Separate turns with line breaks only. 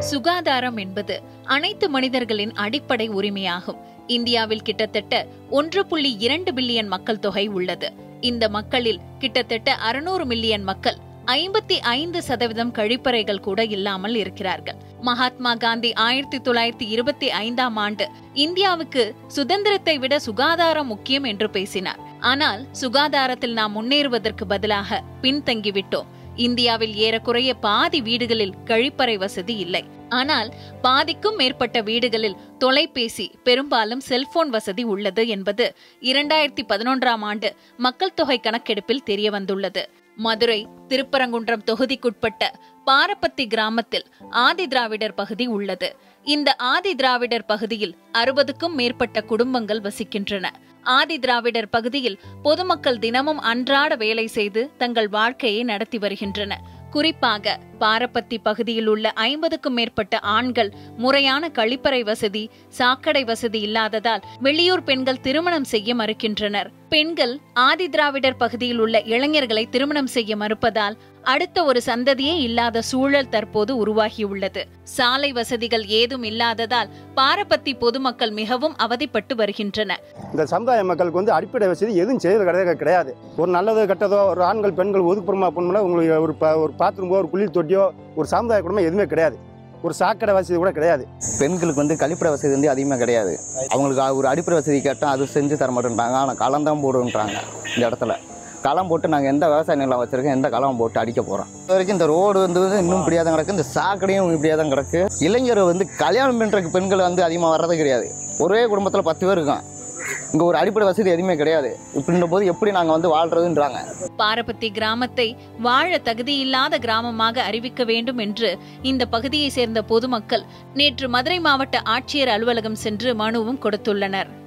சுகாதாரம் என்பது அனைத்து மனிதர்களின் அடிப்படை உரிமையாகும் இந்தியாவில் கிட்டத்தட்ட ஒன்று புள்ளி இரண்டு பில்லியன் மக்கள் தொகை உள்ளது இந்த மக்களில் கிட்டத்தட்ட அறுநூறு மில்லியன் மக்கள் ஐம்பத்தி ஐந்து சதவீதம் கழிப்பறைகள் கூட இல்லாமல் இருக்கிறார்கள் மகாத்மா காந்தி ஆயிரத்தி தொள்ளாயிரத்தி இருபத்தி ஐந்தாம் ஆண்டு இந்தியாவுக்கு சுதந்திரத்தை விட சுகாதாரம் முக்கியம் என்று பேசினார் ஆனால் சுகாதாரத்தில் நாம் முன்னேறுவதற்கு பதிலாக பின்தங்கிவிட்டோம் இந்தியாவில் ஏறக்குறைய பாதி வீடுகளில் கழிப்பறை வசதி இல்லை ஆனால் பாதிக்கும் மேற்பட்ட வீடுகளில் தொலைபேசி பெரும்பாலும் செல்போன் வசதி உள்ளது என்பது இரண்டாயிரத்தி பதினொன்றாம் ஆண்டு மக்கள் தொகை கணக்கெடுப்பில் தெரிய வந்துள்ளது மதுரை திருப்பரங்குன்றம் தொகுதிக்குட்பட்ட பாரப்பத்தி கிராமத்தில் ஆதி திராவிடர் பகுதி உள்ளது இந்த ஆதி திராவிடர் பகுதியில் அறுபதுக்கும் மேற்பட்ட குடும்பங்கள் வசிக்கின்றன ஆதி திராவிடர் பகுதியில் பொதுமக்கள் தினமும் அன்றாட வேலை செய்து தங்கள் வாழ்க்கையை நடத்தி வருகின்றன குறிப்பாக பாரப்பத்தி பகுதியில் உள்ள ஐம்பதுக்கும் மேற்பட்ட ஆண்கள் முறையான கழிப்பறை வசதி சாக்கடை வசதி இல்லாததால் வெளியூர் பெண்கள் திருமணம் செய்ய மறுக்கின்றனர் பெண்கள் ஆதி திராவிடர் பகுதியில் உள்ள இளைஞர்களை திருமணம் செய்ய மறுப்பதால் அடுத்த ஒரு சந்ததியே இல்லாத சூழல் தற்போது உருவாகியுள்ளது சாலை வசதிகள் ஏதும் இல்லாததால் பாரப்பத்தி பொதுமக்கள் மிகவும் அவதிப்பட்டு வருகின்றனர்
இந்த சமுதாய மக்களுக்கு வந்து அடிப்படை வசதி எதுவும் செய்யறது கிடையாது கிடையாது ஒரு நல்லதோ கெட்டதோ ஒரு ஆண்கள் பெண்கள் ஒதுக்குப்புறமா போனோம்னா உங்களுக்கு ஒரு ப- ஒரு பாத்ரூமோ ஒரு குளிர் தொட்டியோ ஒரு சமுதாய குடும்பம் எதுவுமே கிடையாது ஒரு சாக்கடை வசதி கூட கிடையாது
பெண்களுக்கு வந்து கழிப்பறை வசதி வந்து அதிகமாக கிடையாது அவங்களுக்கு ஒரு அடிப்படை வசதி கேட்டால் அது செஞ்சு தர மாட்டேன்றாங்க ஆனால் களம் தான் போடுன்றாங்க இந்த இடத்துல களம் போட்டு நாங்கள் எந்த விவசாய நிலம் வச்சிருக்கோம் எந்த களம் போட்டு அடிக்க போகிறோம் இது வரைக்கும் இந்த ரோடு வந்து இன்னும் இப்படியே தான் கிடக்கு இந்த சாக்கடையும் இப்படியே தான் கிடக்கு இளைஞர் வந்து கல்யாணம் பண்ணுறதுக்கு பெண்கள் வந்து அதிகமாக வர்றதே கிடையாது ஒரே குடும்பத்தில் பத்து பேர் இருக்கான் இங்கே ஒரு அடிப்படை வசதி எதுவுமே கிடையாது இப்படின்ற போது எப்படி நாங்கள் வந்து வாழ்றதுன்றாங்க
பாரபத்தி கிராமத்தை வாழ தகுதியில்லாத கிராமமாக அறிவிக்க வேண்டும் என்று இந்த பகுதியை சேர்ந்த பொதுமக்கள் நேற்று மதுரை மாவட்ட ஆட்சியர் அலுவலகம் சென்று மனுவும் கொடுத்துள்ளனர்